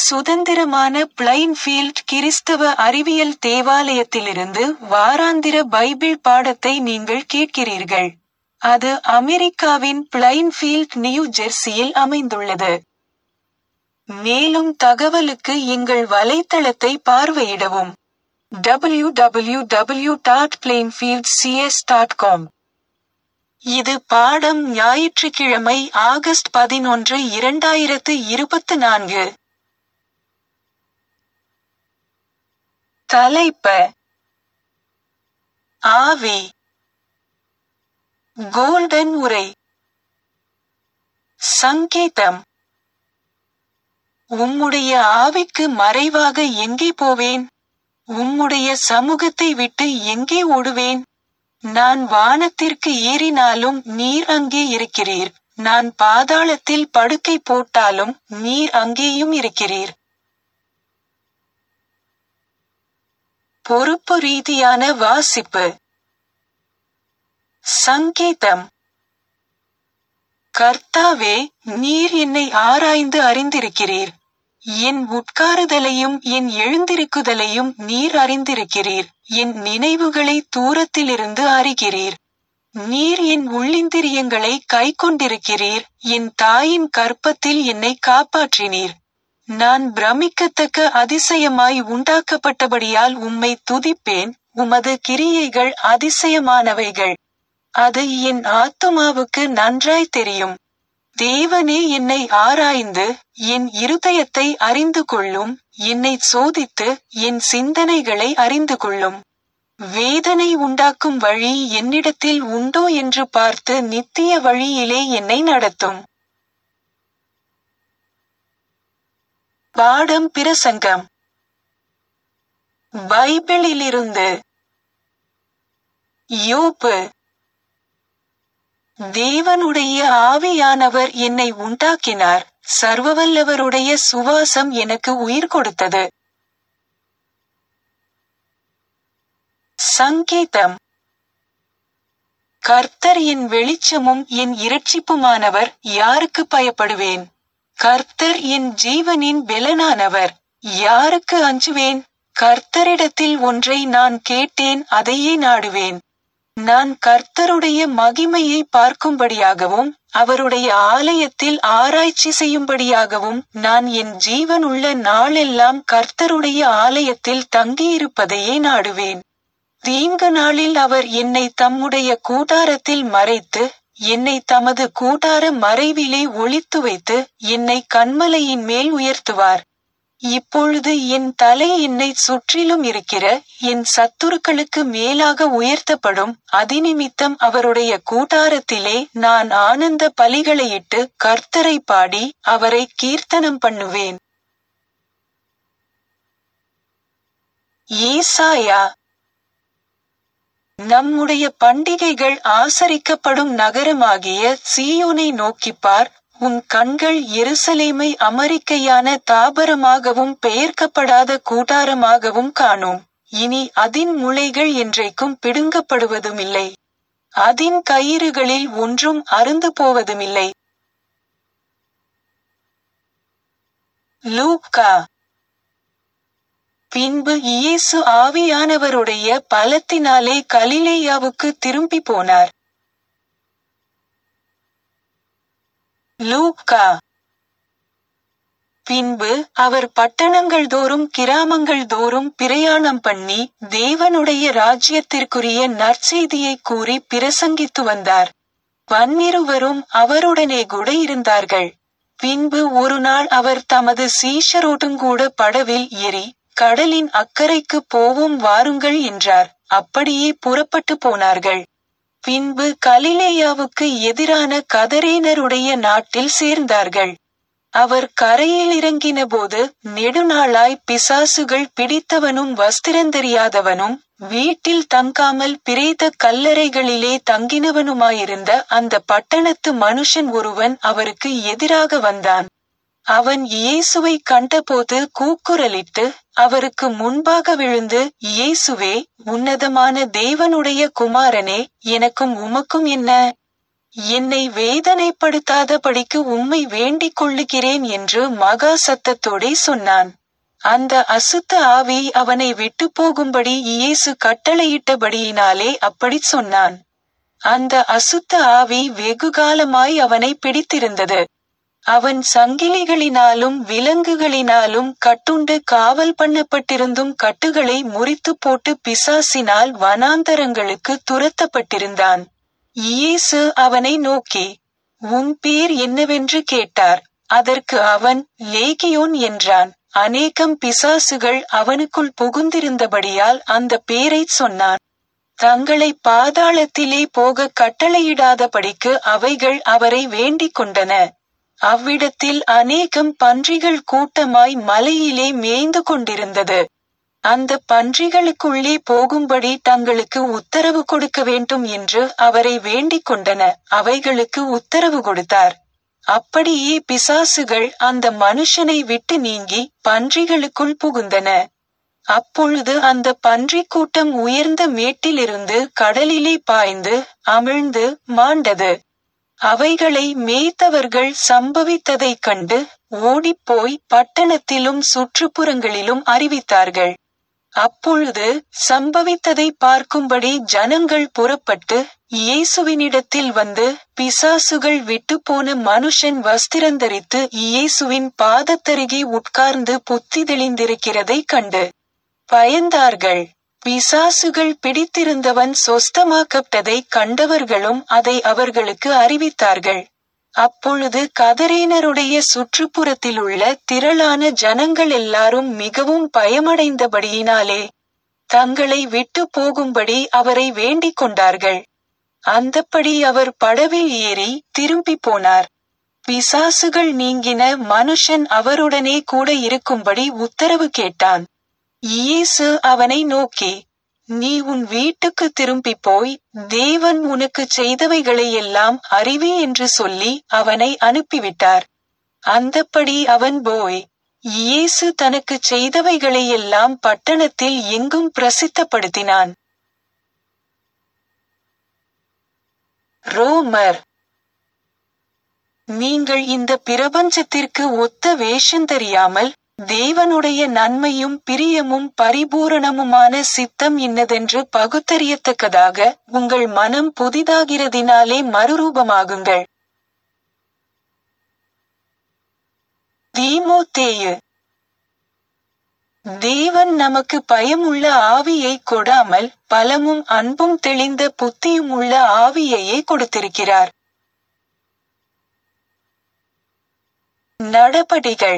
சுதந்திரமான பிளைன்ஃபீல்ட் கிறிஸ்தவ அறிவியல் தேவாலயத்திலிருந்து வாராந்திர பைபிள் பாடத்தை நீங்கள் கேட்கிறீர்கள். அது அமெரிக்காவின் பிளைன்ஃபீல்ட் நியூ ஜெர்சியில் அமைந்துள்ளது. மேலும் தகவலுக்கு எங்கள் வலைத்தளத்தை பார்வையிடவும். www.plainfieldcs.com இது பாடம் ஞாயிற்றுக்கிழமை ஆகஸ்ட் பதினொன்று இரண்டாயிரத்து இருபத்து நான்கு. தலைப்ப ஆவி கோல்டன் உரை சங்கீதம் உம்முடைய ஆவிக்கு மறைவாக எங்கே போவேன் உம்முடைய சமூகத்தை விட்டு எங்கே ஓடுவேன் நான் வானத்திற்கு ஏறினாலும் நீர் அங்கே இருக்கிறீர் நான் பாதாளத்தில் படுக்கை போட்டாலும் நீர் அங்கேயும் இருக்கிறீர் பொறுப்பு ரீதியான வாசிப்பு சங்கீதம் கர்த்தாவே நீர் என்னை ஆராய்ந்து அறிந்திருக்கிறீர் என் உட்காருதலையும் என் எழுந்திருக்குதலையும் நீர் அறிந்திருக்கிறீர் என் நினைவுகளை தூரத்திலிருந்து அறிகிறீர் நீர் என் உள்ளிந்திரியங்களை கைக்கொண்டிருக்கிறீர் என் தாயின் கற்பத்தில் என்னை காப்பாற்றினீர் நான் பிரமிக்கத்தக்க அதிசயமாய் உண்டாக்கப்பட்டபடியால் உம்மை துதிப்பேன் உமது கிரியைகள் அதிசயமானவைகள் அது என் ஆத்துமாவுக்கு நன்றாய் தெரியும் தேவனே என்னை ஆராய்ந்து என் இருதயத்தை அறிந்து கொள்ளும் என்னை சோதித்து என் சிந்தனைகளை அறிந்து கொள்ளும் வேதனை உண்டாக்கும் வழி என்னிடத்தில் உண்டோ என்று பார்த்து நித்திய வழியிலே என்னை நடத்தும் பாடம் பிரசங்கம் பைபிளிலிருந்து யோப்பு தேவனுடைய ஆவியானவர் என்னை உண்டாக்கினார் சர்வவல்லவருடைய சுவாசம் எனக்கு உயிர் கொடுத்தது சங்கீதம் கர்த்தர் என் வெளிச்சமும் என் இரட்சிப்புமானவர் யாருக்கு பயப்படுவேன் கர்த்தர் என் ஜீவனின் பெலனானவர் யாருக்கு அஞ்சுவேன் கர்த்தரிடத்தில் ஒன்றை நான் கேட்டேன் அதையே நாடுவேன் நான் கர்த்தருடைய மகிமையை பார்க்கும்படியாகவும் அவருடைய ஆலயத்தில் ஆராய்ச்சி செய்யும்படியாகவும் நான் என் ஜீவனுள்ள நாளெல்லாம் கர்த்தருடைய ஆலயத்தில் தங்கியிருப்பதையே நாடுவேன் தீங்கு நாளில் அவர் என்னை தம்முடைய கூடாரத்தில் மறைத்து என்னை தமது கூடார மறைவிலே ஒளித்து வைத்து என்னை கண்மலையின் மேல் உயர்த்துவார் இப்பொழுது என் தலை என்னை சுற்றிலும் இருக்கிற என் சத்துருக்களுக்கு மேலாக உயர்த்தப்படும் அதிநிமித்தம் அவருடைய கூட்டாரத்திலே நான் ஆனந்த பலிகளையிட்டு கர்த்தரை பாடி அவரை கீர்த்தனம் பண்ணுவேன் ஏசாயா நம்முடைய பண்டிகைகள் ஆசரிக்கப்படும் நகரமாகிய சீயோனை நோக்கிப்பார் உன் கண்கள் எருசலேமை அமெரிக்கையான தாபரமாகவும் பெயர்க்கப்படாத கூட்டாரமாகவும் காணும் இனி அதின் முளைகள் என்றைக்கும் பிடுங்கப்படுவதுமில்லை அதின் கயிறுகளில் ஒன்றும் அருந்து போவதுமில்லை லூக்கா பின்பு இயேசு ஆவியானவருடைய பலத்தினாலே கலிலேயாவுக்கு திரும்பி போனார் லூக்கா பின்பு அவர் பட்டணங்கள் தோறும் கிராமங்கள் தோறும் பிரயாணம் பண்ணி தேவனுடைய ராஜ்யத்திற்குரிய நற்செய்தியை கூறி பிரசங்கித்து வந்தார் பன்னிருவரும் அவருடனே கூட இருந்தார்கள் பின்பு ஒரு நாள் அவர் தமது சீஷரோடுங்கூட படவில் ஏறி கடலின் அக்கறைக்கு போவோம் வாருங்கள் என்றார் அப்படியே புறப்பட்டு போனார்கள் பின்பு கலிலேயாவுக்கு எதிரான கதரேனருடைய நாட்டில் சேர்ந்தார்கள் அவர் கரையில் இறங்கின போது நெடுநாளாய் பிசாசுகள் பிடித்தவனும் வஸ்திரந்தெரியாதவனும் வீட்டில் தங்காமல் பிரேத கல்லறைகளிலே தங்கினவனுமாயிருந்த அந்த பட்டணத்து மனுஷன் ஒருவன் அவருக்கு எதிராக வந்தான் அவன் இயேசுவை கண்டபோது கூக்குரலிட்டு அவருக்கு முன்பாக விழுந்து இயேசுவே உன்னதமான தேவனுடைய குமாரனே எனக்கும் உமக்கும் என்ன என்னை வேதனைப்படுத்தாதபடிக்கு உம்மை வேண்டிக் கொள்ளுகிறேன் என்று மகா சத்தத்தோடே சொன்னான் அந்த அசுத்த ஆவி அவனை விட்டு போகும்படி இயேசு கட்டளையிட்டபடியினாலே அப்படிச் சொன்னான் அந்த அசுத்த ஆவி வெகுகாலமாய் அவனை பிடித்திருந்தது அவன் சங்கிலிகளினாலும் விலங்குகளினாலும் கட்டுண்டு காவல் பண்ணப்பட்டிருந்தும் கட்டுகளை முறித்து போட்டு பிசாசினால் வனாந்தரங்களுக்கு துரத்தப்பட்டிருந்தான் இயேசு அவனை நோக்கி உன் பேர் என்னவென்று கேட்டார் அதற்கு அவன் லேகியோன் என்றான் அநேகம் பிசாசுகள் அவனுக்குள் புகுந்திருந்தபடியால் அந்த பேரைச் சொன்னான் தங்களை பாதாளத்திலே போக கட்டளையிடாதபடிக்கு அவைகள் அவரை வேண்டிக் கொண்டன அவ்விடத்தில் அநேகம் பன்றிகள் கூட்டமாய் மலையிலே மேய்ந்து கொண்டிருந்தது அந்த பன்றிகளுக்குள்ளே போகும்படி தங்களுக்கு உத்தரவு கொடுக்க வேண்டும் என்று அவரை வேண்டிக் கொண்டன அவைகளுக்கு உத்தரவு கொடுத்தார் அப்படியே பிசாசுகள் அந்த மனுஷனை விட்டு நீங்கி பன்றிகளுக்குள் புகுந்தன அப்பொழுது அந்த பன்றி கூட்டம் உயர்ந்த மேட்டிலிருந்து கடலிலே பாய்ந்து அமிழ்ந்து மாண்டது அவைகளை மேய்த்தவர்கள் சம்பவித்ததைக் கண்டு ஓடிப்போய் பட்டணத்திலும் சுற்றுப்புறங்களிலும் அறிவித்தார்கள் அப்பொழுது சம்பவித்ததை பார்க்கும்படி ஜனங்கள் புறப்பட்டு இயேசுவினிடத்தில் வந்து பிசாசுகள் விட்டு போன மனுஷன் வஸ்திரந்தரித்து இயேசுவின் பாதத்தருகே உட்கார்ந்து புத்தி தெளிந்திருக்கிறதை கண்டு பயந்தார்கள் பிசாசுகள் பிடித்திருந்தவன் சொஸ்தமாக்கப்பட்டதை கண்டவர்களும் அதை அவர்களுக்கு அறிவித்தார்கள் அப்பொழுது கதரேனருடைய சுற்றுப்புறத்திலுள்ள திரளான ஜனங்கள் எல்லாரும் மிகவும் பயமடைந்தபடியினாலே தங்களை விட்டு போகும்படி அவரை வேண்டிக் கொண்டார்கள் அந்தப்படி அவர் படவில் ஏறி திரும்பி போனார் பிசாசுகள் நீங்கின மனுஷன் அவருடனே கூட இருக்கும்படி உத்தரவு கேட்டான் இயேசு அவனை நோக்கி நீ உன் வீட்டுக்கு திரும்பி போய் தேவன் உனக்கு செய்தவைகளை எல்லாம் அறிவே என்று சொல்லி அவனை அனுப்பிவிட்டார் அந்தப்படி அவன் போய் இயேசு தனக்கு செய்தவைகளை எல்லாம் பட்டணத்தில் எங்கும் பிரசித்தப்படுத்தினான் ரோமர் நீங்கள் இந்த பிரபஞ்சத்திற்கு ஒத்த வேஷம் தெரியாமல் தேவனுடைய நன்மையும் பிரியமும் பரிபூரணமுமான சித்தம் இன்னதென்று பகுத்தறியத்தக்கதாக உங்கள் மனம் புதிதாகிறதினாலே மறுரூபமாகுங்கள் தீமோத்தேயு தேவன் நமக்கு பயமுள்ள ஆவியை கொடாமல் பலமும் அன்பும் தெளிந்த புத்தியும் உள்ள ஆவியையே கொடுத்திருக்கிறார் நடபடிகள்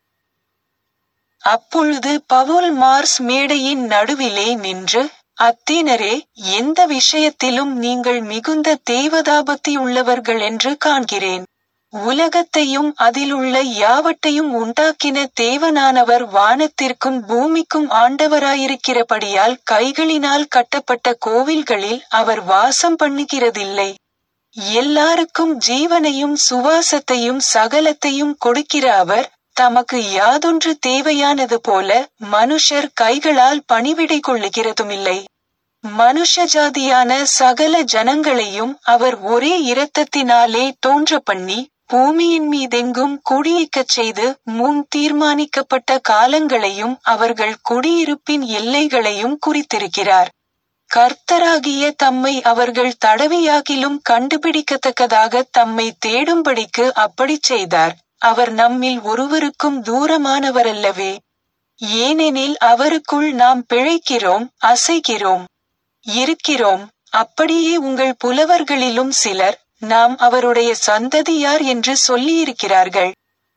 அப்பொழுது பவுல் மார்ஸ் மேடையின் நடுவிலே நின்று அத்தீனரே எந்த விஷயத்திலும் நீங்கள் மிகுந்த தேவதாபத்தி உள்ளவர்கள் என்று காண்கிறேன் உலகத்தையும் அதிலுள்ள யாவட்டையும் உண்டாக்கின தேவனானவர் வானத்திற்கும் பூமிக்கும் ஆண்டவராயிருக்கிறபடியால் கைகளினால் கட்டப்பட்ட கோவில்களில் அவர் வாசம் பண்ணுகிறதில்லை எல்லாருக்கும் ஜீவனையும் சுவாசத்தையும் சகலத்தையும் கொடுக்கிற அவர் தமக்கு யாதொன்று தேவையானது போல மனுஷர் கைகளால் பணிவிடை கொள்ளுகிறதுமில்லை மனுஷ ஜாதியான சகல ஜனங்களையும் அவர் ஒரே இரத்தத்தினாலே தோன்ற பண்ணி பூமியின் மீதெங்கும் குடியிருக்கச் செய்து முன் தீர்மானிக்கப்பட்ட காலங்களையும் அவர்கள் குடியிருப்பின் எல்லைகளையும் குறித்திருக்கிறார் கர்த்தராகிய தம்மை அவர்கள் தடவியாகிலும் கண்டுபிடிக்கத்தக்கதாக தம்மை தேடும்படிக்கு அப்படிச் செய்தார் அவர் நம்மில் ஒருவருக்கும் தூரமானவரல்லவே ஏனெனில் அவருக்குள் நாம் பிழைக்கிறோம் அசைகிறோம் இருக்கிறோம் அப்படியே உங்கள் புலவர்களிலும் சிலர் நாம் அவருடைய சந்ததியார் என்று சொல்லியிருக்கிறார்கள்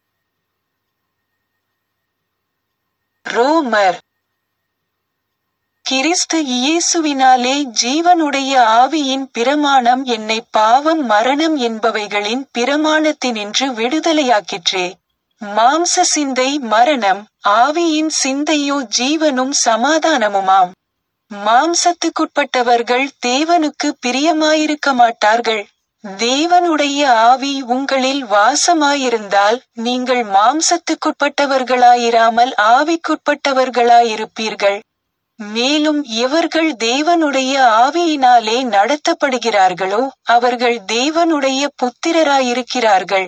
ரோமர் கிறிஸ்து இயேசுவினாலே ஜீவனுடைய ஆவியின் பிரமாணம் என்னை பாவம் மரணம் என்பவைகளின் பிரமாணத்தினின்று விடுதலையாக்கிற்றே மாம்ச சிந்தை மரணம் ஆவியின் சிந்தையோ ஜீவனும் சமாதானமுமாம் மாம்சத்துக்குட்பட்டவர்கள் தேவனுக்கு பிரியமாயிருக்க மாட்டார்கள் தேவனுடைய ஆவி உங்களில் வாசமாயிருந்தால் நீங்கள் மாம்சத்துக்குட்பட்டவர்களாயிராமல் ஆவிக்குட்பட்டவர்களாயிருப்பீர்கள் மேலும் எவர்கள் தேவனுடைய ஆவியினாலே நடத்தப்படுகிறார்களோ அவர்கள் தேவனுடைய புத்திரராயிருக்கிறார்கள்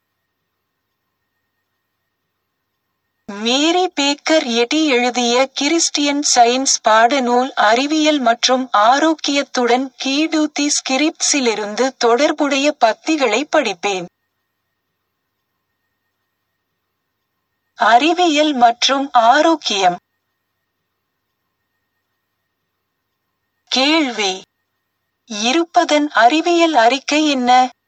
மேரி பேக்கர் எட்டி எழுதிய கிறிஸ்டியன் சயின்ஸ் பாடநூல் அறிவியல் மற்றும் ஆரோக்கியத்துடன் கீடூத்தி ஸ்கிரிப்ட்ஸிலிருந்து தொடர்புடைய பத்திகளை படிப்பேன் அறிவியல் மற்றும் ஆரோக்கியம் கேள்வி இருப்பதன் அறிவியல் அறிக்கை என்ன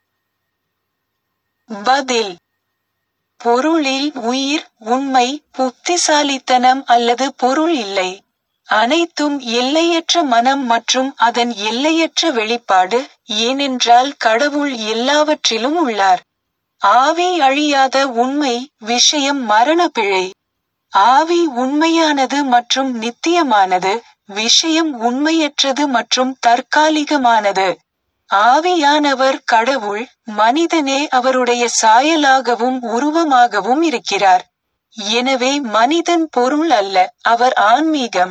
பதில் பொருளில் உயிர் உண்மை புத்திசாலித்தனம் அல்லது பொருள் இல்லை அனைத்தும் எல்லையற்ற மனம் மற்றும் அதன் எல்லையற்ற வெளிப்பாடு ஏனென்றால் கடவுள் எல்லாவற்றிலும் உள்ளார் ஆவி அழியாத உண்மை விஷயம் மரண பிழை ஆவி உண்மையானது மற்றும் நித்தியமானது விஷயம் உண்மையற்றது மற்றும் தற்காலிகமானது ஆவியானவர் கடவுள் மனிதனே அவருடைய சாயலாகவும் உருவமாகவும் இருக்கிறார் எனவே மனிதன் பொருள் அல்ல அவர் ஆன்மீகம்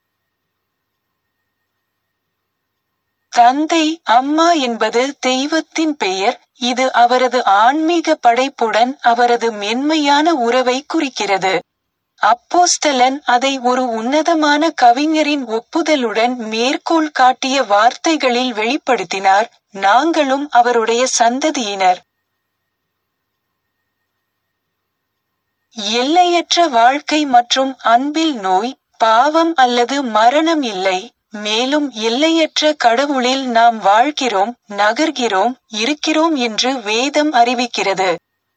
தந்தை அம்மா என்பது தெய்வத்தின் பெயர் இது அவரது ஆன்மீக படைப்புடன் அவரது மென்மையான உறவை குறிக்கிறது அப்போஸ்தலன் அதை ஒரு உன்னதமான கவிஞரின் ஒப்புதலுடன் மேற்கோள் காட்டிய வார்த்தைகளில் வெளிப்படுத்தினார் நாங்களும் அவருடைய சந்ததியினர் எல்லையற்ற வாழ்க்கை மற்றும் அன்பில் நோய் பாவம் அல்லது மரணம் இல்லை மேலும் எல்லையற்ற கடவுளில் நாம் வாழ்கிறோம் நகர்கிறோம் இருக்கிறோம் என்று வேதம் அறிவிக்கிறது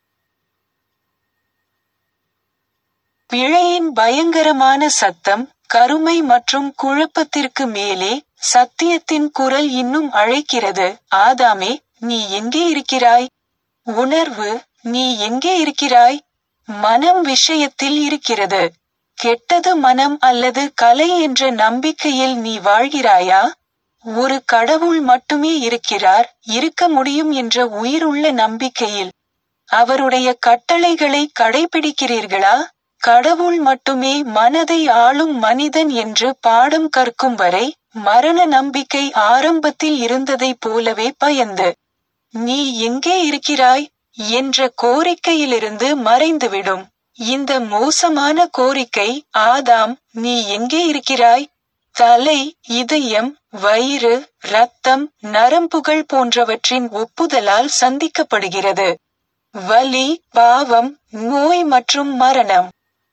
பிழையின் பயங்கரமான சத்தம் கருமை மற்றும் குழப்பத்திற்கு மேலே சத்தியத்தின் குரல் இன்னும் அழைக்கிறது ஆதாமே நீ எங்கே இருக்கிறாய் உணர்வு நீ எங்கே இருக்கிறாய் மனம் விஷயத்தில் இருக்கிறது கெட்டது மனம் அல்லது கலை என்ற நம்பிக்கையில் நீ வாழ்கிறாயா ஒரு கடவுள் மட்டுமே இருக்கிறார் இருக்க முடியும் என்ற உயிருள்ள நம்பிக்கையில் அவருடைய கட்டளைகளை கடைபிடிக்கிறீர்களா கடவுள் மட்டுமே மனதை ஆளும் மனிதன் என்று பாடம் கற்கும் வரை மரண நம்பிக்கை ஆரம்பத்தில் இருந்ததைப் போலவே பயந்து நீ எங்கே இருக்கிறாய் என்ற கோரிக்கையிலிருந்து மறைந்துவிடும் இந்த மோசமான கோரிக்கை ஆதாம் நீ எங்கே இருக்கிறாய் தலை இதயம் வயிறு இரத்தம் நரம்புகள் போன்றவற்றின் ஒப்புதலால் சந்திக்கப்படுகிறது வலி பாவம் நோய் மற்றும் மரணம்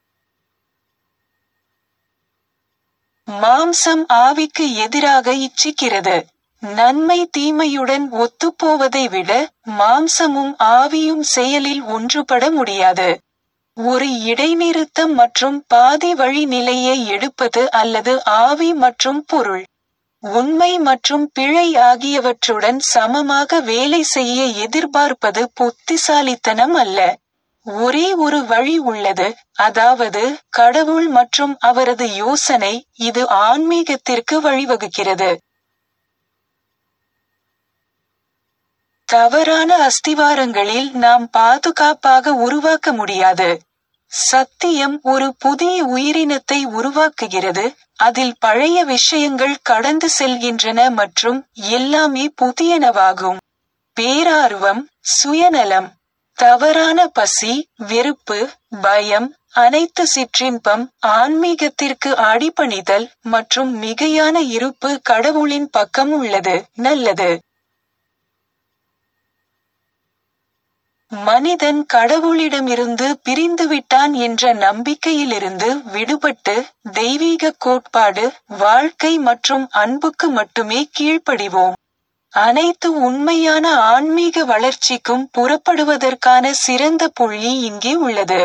மாம்சம் ஆவிக்கு எதிராக இச்சிக்கிறது நன்மை தீமையுடன் ஒத்துப்போவதை விட மாம்சமும் ஆவியும் செயலில் ஒன்றுபட முடியாது ஒரு இடைநிறுத்தம் மற்றும் பாதி வழி நிலையை எடுப்பது அல்லது ஆவி மற்றும் பொருள் உண்மை மற்றும் பிழை ஆகியவற்றுடன் சமமாக வேலை செய்ய எதிர்பார்ப்பது புத்திசாலித்தனம் அல்ல ஒரே ஒரு வழி உள்ளது அதாவது கடவுள் மற்றும் அவரது யோசனை இது ஆன்மீகத்திற்கு வழிவகுக்கிறது தவறான அஸ்திவாரங்களில் நாம் பாதுகாப்பாக உருவாக்க முடியாது சத்தியம் ஒரு புதிய உயிரினத்தை உருவாக்குகிறது அதில் பழைய விஷயங்கள் கடந்து செல்கின்றன மற்றும் எல்லாமே புதியனவாகும் பேரார்வம் சுயநலம் தவறான பசி வெறுப்பு பயம் அனைத்து சிற்றின்பம் ஆன்மீகத்திற்கு அடிபணிதல் மற்றும் மிகையான இருப்பு கடவுளின் பக்கம் உள்ளது நல்லது மனிதன் கடவுளிடமிருந்து பிரிந்துவிட்டான் என்ற நம்பிக்கையிலிருந்து விடுபட்டு தெய்வீக கோட்பாடு வாழ்க்கை மற்றும் அன்புக்கு மட்டுமே கீழ்ப்படிவோம் அனைத்து உண்மையான ஆன்மீக வளர்ச்சிக்கும் புறப்படுவதற்கான சிறந்த புள்ளி இங்கே உள்ளது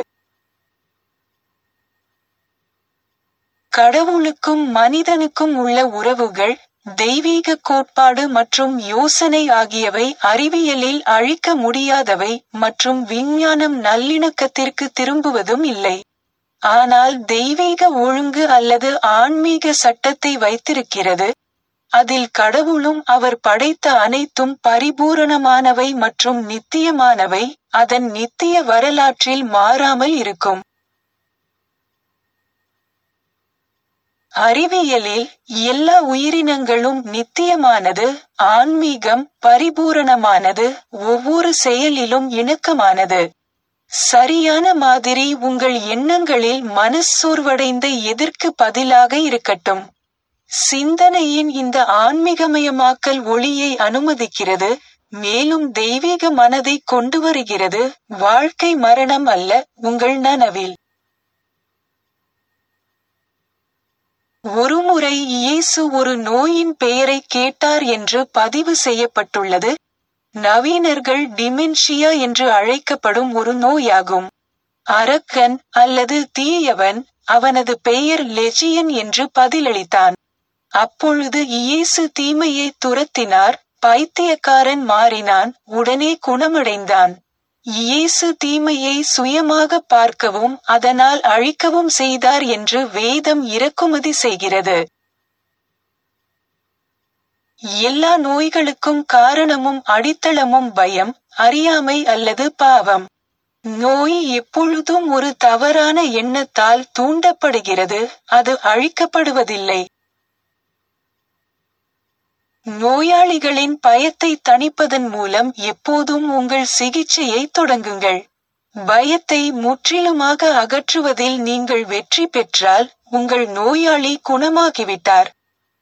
கடவுளுக்கும் மனிதனுக்கும் உள்ள உறவுகள் தெய்வீக கோட்பாடு மற்றும் யோசனை ஆகியவை அறிவியலில் அழிக்க முடியாதவை மற்றும் விஞ்ஞானம் நல்லிணக்கத்திற்கு திரும்புவதும் இல்லை ஆனால் தெய்வீக ஒழுங்கு அல்லது ஆன்மீக சட்டத்தை வைத்திருக்கிறது அதில் கடவுளும் அவர் படைத்த அனைத்தும் பரிபூரணமானவை மற்றும் நித்தியமானவை அதன் நித்திய வரலாற்றில் மாறாமல் இருக்கும் அறிவியலில் எல்லா உயிரினங்களும் நித்தியமானது ஆன்மீகம் பரிபூரணமானது ஒவ்வொரு செயலிலும் இணக்கமானது சரியான மாதிரி உங்கள் எண்ணங்களில் மனச்சோர்வடைந்த எதிர்க்கு பதிலாக இருக்கட்டும் சிந்தனையின் இந்த ஆன்மீகமயமாக்கல் ஒளியை அனுமதிக்கிறது மேலும் தெய்வீக மனதை கொண்டு வருகிறது வாழ்க்கை மரணம் அல்ல உங்கள் நனவில் ஒருமுறை இயேசு ஒரு நோயின் பெயரை கேட்டார் என்று பதிவு செய்யப்பட்டுள்ளது நவீனர்கள் டிமென்ஷியா என்று அழைக்கப்படும் ஒரு நோயாகும் அரக்கன் அல்லது தீயவன் அவனது பெயர் லெஜியன் என்று பதிலளித்தான் அப்பொழுது இயேசு தீமையை துரத்தினார் பைத்தியக்காரன் மாறினான் உடனே குணமடைந்தான் இயேசு தீமையை சுயமாக பார்க்கவும் அதனால் அழிக்கவும் செய்தார் என்று வேதம் இறக்குமதி செய்கிறது எல்லா நோய்களுக்கும் காரணமும் அடித்தளமும் பயம் அறியாமை அல்லது பாவம் நோய் எப்பொழுதும் ஒரு தவறான எண்ணத்தால் தூண்டப்படுகிறது அது அழிக்கப்படுவதில்லை நோயாளிகளின் பயத்தை தணிப்பதன் மூலம் எப்போதும் உங்கள் சிகிச்சையை தொடங்குங்கள் பயத்தை முற்றிலுமாக அகற்றுவதில் நீங்கள் வெற்றி பெற்றால் உங்கள் நோயாளி குணமாகிவிட்டார்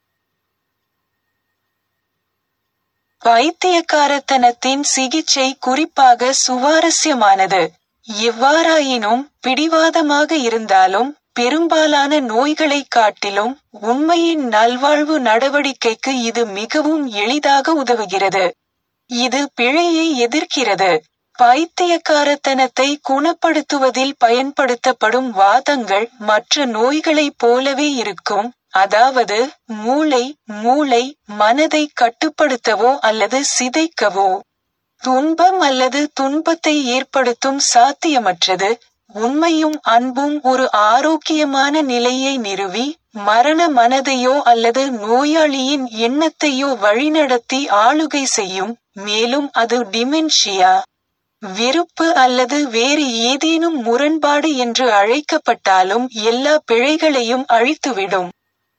பைத்தியக்காரத்தனத்தின் சிகிச்சை குறிப்பாக சுவாரஸ்யமானது எவ்வாறாயினும் பிடிவாதமாக இருந்தாலும் பெரும்பாலான நோய்களை காட்டிலும் உண்மையின் நல்வாழ்வு நடவடிக்கைக்கு இது மிகவும் எளிதாக உதவுகிறது இது பிழையை எதிர்க்கிறது பைத்தியக்காரத்தனத்தை குணப்படுத்துவதில் பயன்படுத்தப்படும் வாதங்கள் மற்ற நோய்களைப் போலவே இருக்கும் அதாவது மூளை மூளை மனதை கட்டுப்படுத்தவோ அல்லது சிதைக்கவோ துன்பம் அல்லது துன்பத்தை ஏற்படுத்தும் சாத்தியமற்றது உண்மையும் அன்பும் ஒரு ஆரோக்கியமான நிலையை நிறுவி மரண மனதையோ அல்லது நோயாளியின் எண்ணத்தையோ வழிநடத்தி ஆளுகை செய்யும் மேலும் அது டிமென்ஷியா வெறுப்பு அல்லது வேறு ஏதேனும் முரண்பாடு என்று அழைக்கப்பட்டாலும் எல்லா பிழைகளையும் அழித்துவிடும்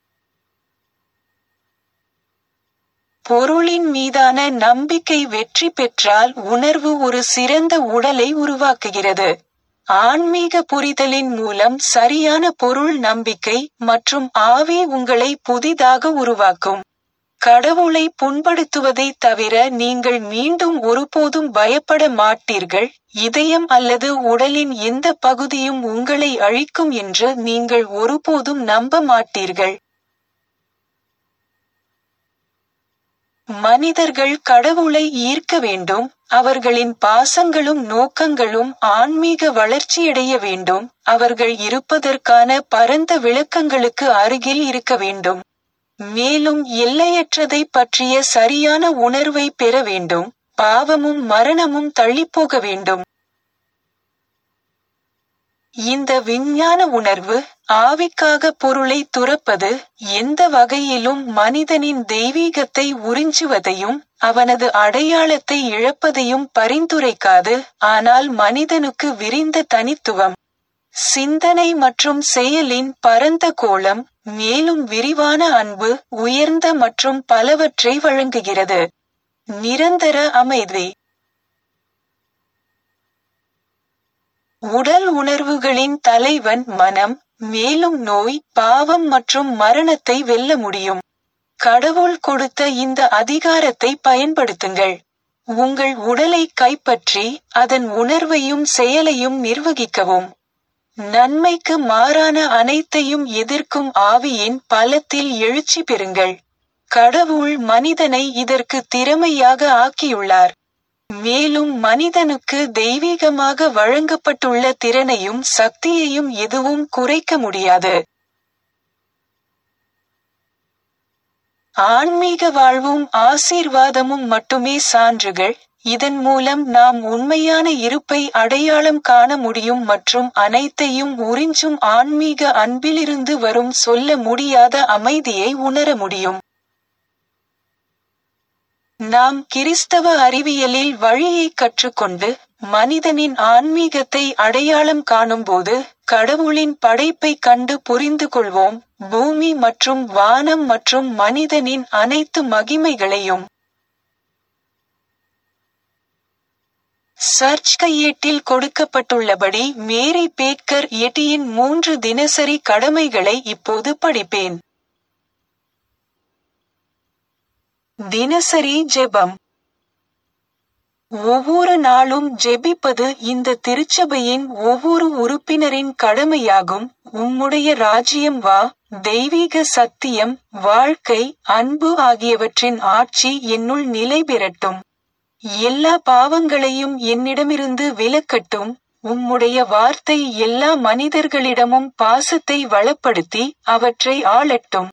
பொருளின் மீதான நம்பிக்கை வெற்றி பெற்றால் உணர்வு ஒரு சிறந்த உடலை உருவாக்குகிறது ஆன்மீக புரிதலின் மூலம் சரியான பொருள் நம்பிக்கை மற்றும் ஆவி உங்களை புதிதாக உருவாக்கும் கடவுளை புண்படுத்துவதை தவிர நீங்கள் மீண்டும் ஒருபோதும் பயப்பட மாட்டீர்கள் இதயம் அல்லது உடலின் எந்த பகுதியும் உங்களை அழிக்கும் என்று நீங்கள் ஒருபோதும் நம்ப மாட்டீர்கள் மனிதர்கள் கடவுளை ஈர்க்க வேண்டும் அவர்களின் பாசங்களும் நோக்கங்களும் ஆன்மீக வளர்ச்சியடைய வேண்டும் அவர்கள் இருப்பதற்கான பரந்த விளக்கங்களுக்கு அருகில் இருக்க வேண்டும் மேலும் எல்லையற்றதை பற்றிய சரியான உணர்வை பெற வேண்டும் பாவமும் மரணமும் தள்ளிப்போக வேண்டும் இந்த விஞ்ஞான உணர்வு ஆவிக்காக பொருளை துறப்பது எந்த வகையிலும் மனிதனின் தெய்வீகத்தை உறிஞ்சுவதையும் அவனது அடையாளத்தை இழப்பதையும் பரிந்துரைக்காது ஆனால் மனிதனுக்கு விரிந்த தனித்துவம் சிந்தனை மற்றும் செயலின் பரந்த கோளம் மேலும் விரிவான அன்பு உயர்ந்த மற்றும் பலவற்றை வழங்குகிறது நிரந்தர அமைதி உடல் உணர்வுகளின் தலைவன் மனம் மேலும் நோய் பாவம் மற்றும் மரணத்தை வெல்ல முடியும் கடவுள் கொடுத்த இந்த அதிகாரத்தை பயன்படுத்துங்கள் உங்கள் உடலை கைப்பற்றி அதன் உணர்வையும் செயலையும் நிர்வகிக்கவும் நன்மைக்கு மாறான அனைத்தையும் எதிர்க்கும் ஆவியின் பலத்தில் எழுச்சி பெறுங்கள் கடவுள் மனிதனை இதற்கு திறமையாக ஆக்கியுள்ளார் மேலும் மனிதனுக்கு தெய்வீகமாக வழங்கப்பட்டுள்ள திறனையும் சக்தியையும் எதுவும் குறைக்க முடியாது ஆன்மீக வாழ்வும் ஆசீர்வாதமும் மட்டுமே சான்றுகள் இதன் மூலம் நாம் உண்மையான இருப்பை அடையாளம் காண முடியும் மற்றும் அனைத்தையும் உறிஞ்சும் ஆன்மீக அன்பிலிருந்து வரும் சொல்ல முடியாத அமைதியை உணர முடியும் நாம் கிறிஸ்தவ அறிவியலில் வழியை கற்றுக்கொண்டு மனிதனின் ஆன்மீகத்தை அடையாளம் காணும்போது கடவுளின் படைப்பை கண்டு புரிந்து கொள்வோம் பூமி மற்றும் வானம் மற்றும் மனிதனின் அனைத்து மகிமைகளையும் சர்ச் கையேட்டில் கொடுக்கப்பட்டுள்ளபடி மேரி பேக்கர் எட்டியின் மூன்று தினசரி கடமைகளை இப்போது படிப்பேன் தினசரி ஜெபம் ஒவ்வொரு நாளும் ஜெபிப்பது இந்த திருச்சபையின் ஒவ்வொரு உறுப்பினரின் கடமையாகும் உம்முடைய ராஜ்யம் வா தெய்வீக சத்தியம் வாழ்க்கை அன்பு ஆகியவற்றின் ஆட்சி என்னுள் நிலை பெறட்டும் எல்லா பாவங்களையும் என்னிடமிருந்து விலக்கட்டும் உம்முடைய வார்த்தை எல்லா மனிதர்களிடமும் பாசத்தை வளப்படுத்தி அவற்றை ஆளட்டும்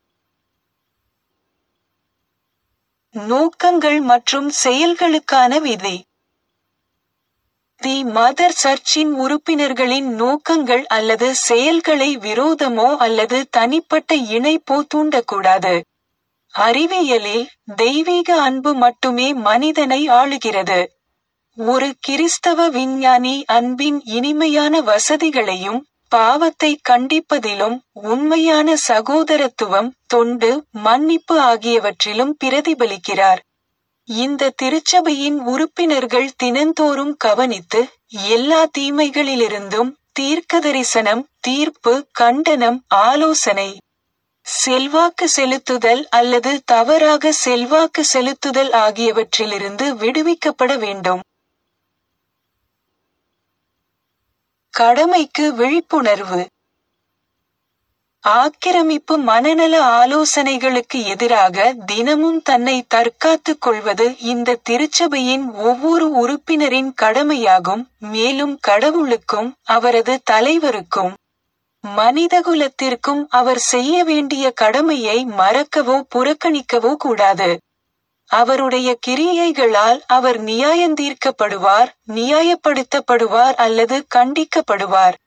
நோக்கங்கள் மற்றும் செயல்களுக்கான விதி தி மதர் சர்ச்சின் உறுப்பினர்களின் நோக்கங்கள் அல்லது செயல்களை விரோதமோ அல்லது தனிப்பட்ட இணைப்போ தூண்டக்கூடாது அறிவியலில் தெய்வீக அன்பு மட்டுமே மனிதனை ஆளுகிறது ஒரு கிறிஸ்தவ விஞ்ஞானி அன்பின் இனிமையான வசதிகளையும் பாவத்தை கண்டிப்பதிலும் உண்மையான சகோதரத்துவம் தொண்டு மன்னிப்பு ஆகியவற்றிலும் பிரதிபலிக்கிறார் இந்த திருச்சபையின் உறுப்பினர்கள் தினந்தோறும் கவனித்து எல்லா தீமைகளிலிருந்தும் தீர்க்கதரிசனம் தீர்ப்பு கண்டனம் ஆலோசனை செல்வாக்கு செலுத்துதல் அல்லது தவறாக செல்வாக்கு செலுத்துதல் ஆகியவற்றிலிருந்து விடுவிக்கப்பட வேண்டும் கடமைக்கு விழிப்புணர்வு ஆக்கிரமிப்பு மனநல ஆலோசனைகளுக்கு எதிராக தினமும் தன்னை தற்காத்துக் கொள்வது இந்த திருச்சபையின் ஒவ்வொரு உறுப்பினரின் கடமையாகும் மேலும் கடவுளுக்கும் அவரது தலைவருக்கும் மனிதகுலத்திற்கும் அவர் செய்ய வேண்டிய கடமையை மறக்கவோ புறக்கணிக்கவோ கூடாது அவருடைய கிரியைகளால் அவர் நியாயந்தீர்க்கப்படுவார் நியாயப்படுத்தப்படுவார் அல்லது கண்டிக்கப்படுவார்